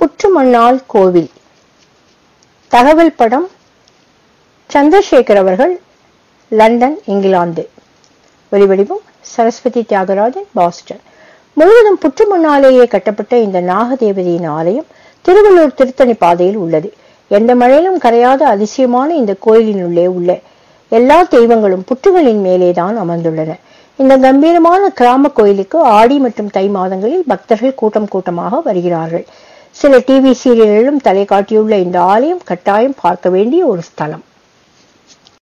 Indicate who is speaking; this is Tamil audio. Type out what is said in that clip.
Speaker 1: புற்றுமண்ணால் கோவில் தகவல் படம் சந்திரசேகர் அவர்கள் லண்டன் இங்கிலாந்து ஒலிவடிவம் சரஸ்வதி தியாகராஜன் பாஸ்டன் முழுவதும் புற்றுமண்ணாலேயே கட்டப்பட்ட இந்த நாகதேவதையின் ஆலயம் திருவள்ளூர் திருத்தணி பாதையில் உள்ளது எந்த மழையிலும் கரையாத அதிசயமான இந்த கோயிலின் உள்ளே உள்ள எல்லா தெய்வங்களும் புற்றுகளின் மேலேதான் அமர்ந்துள்ளன இந்த கம்பீரமான கிராம கோயிலுக்கு ஆடி மற்றும் தை மாதங்களில் பக்தர்கள் கூட்டம் கூட்டமாக வருகிறார்கள் சில டிவி சீரியல்களிலும் தலை காட்டியுள்ள இந்த ஆலயம் கட்டாயம் பார்க்க வேண்டிய ஒரு ஸ்தலம்